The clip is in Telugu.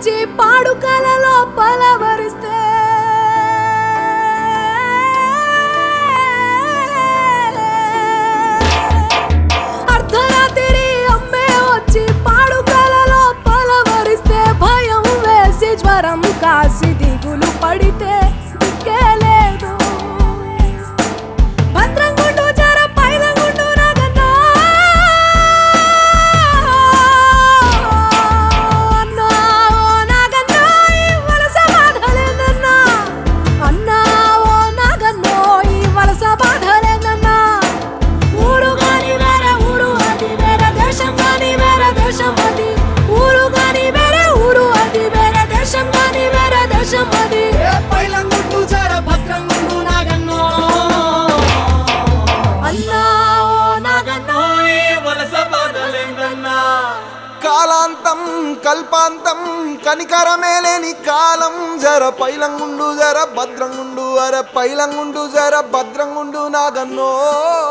వచ్చి పాడుకలలో పలవరిస్తే అర్ధరాత్రి అమ్మే వచ్చి పాడుకలలో పలవరిస్తే భయం వేసి జ్వరం కాసి దిగులు పడితే దిక్కే లేదు భద్రంగుండు జర పైలంగుండు నాగన్నా అన్నా ఓ నాగన్నా ఈ వలస బాధలేదన్నా అన్నా ఓ నాగన్నో ఈ వలస బాధలేదన్నా ఊరు గాని వేరే ఊరు అది వేరే దేశం గాని వేరే దేశం అది ఊరు గాని వేరే ఊరు అది వేరే దేశం గాని వేరే దేశం అది ఏ పైలంగుండు జర భద్రంగుండు నాగన్నో అన్నా ఓ నాగన్నో ఈ వలస బాధలేదన్నా కాలాంతం కల్పాంతం కనికరమే లేని కాలం జర పైలంగుండు జర భద్రంగుండు అర పైలంగుండు జర భద్రంగుండు నాగన్నో